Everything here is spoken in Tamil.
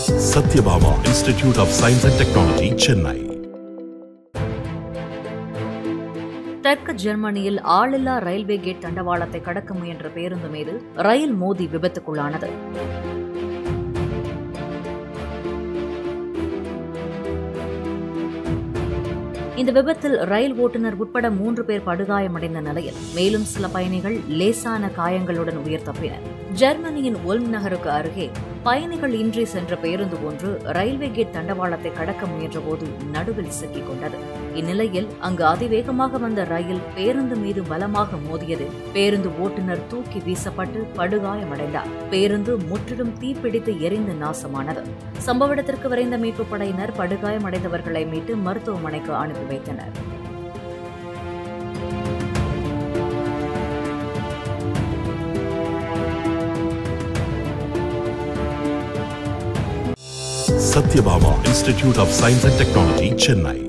Satyabama Institute of Science and Technology, Chennai. தெற்கு ஜெர்மனியில் ஆளில்லா ரயில்வே கேட் தண்டவாளத்தை கடக்க முயன்ற பேருந்து மீது ரயில் மோதி விபத்துக்குள்ளானது இந்த விபத்தில் ரயில் ஓட்டுநர் உட்பட மூன்று பேர் படுகாயமடைந்த நிலையில் மேலும் சில பயணிகள் லேசான காயங்களுடன் உயிர் தப்பினர் ஜெர்மனியின் ஒல்ம் நகருக்கு அருகே பயணிகள் இன்றி சென்ற பேருந்து ஒன்று ரயில்வே கேட் தண்டவாளத்தை கடக்க முயன்றபோது நடுவில் சிக்கிக் கொண்டது இந்நிலையில் அங்கு அதிவேகமாக வந்த ரயில் பேருந்து மீது பலமாக மோதியது பேருந்து ஓட்டுநர் தூக்கி வீசப்பட்டு படுகாயமடைந்தார் பேருந்து முற்றிலும் தீப்பிடித்து எரிந்து நாசமானது சம்பவ இடத்திற்கு விரைந்த மீட்புப் படையினர் படுகாயமடைந்தவர்களை மீட்டு மருத்துவமனைக்கு அனுப்பி வைத்தனர் Satyabama Institute of Science and Technology, Chennai.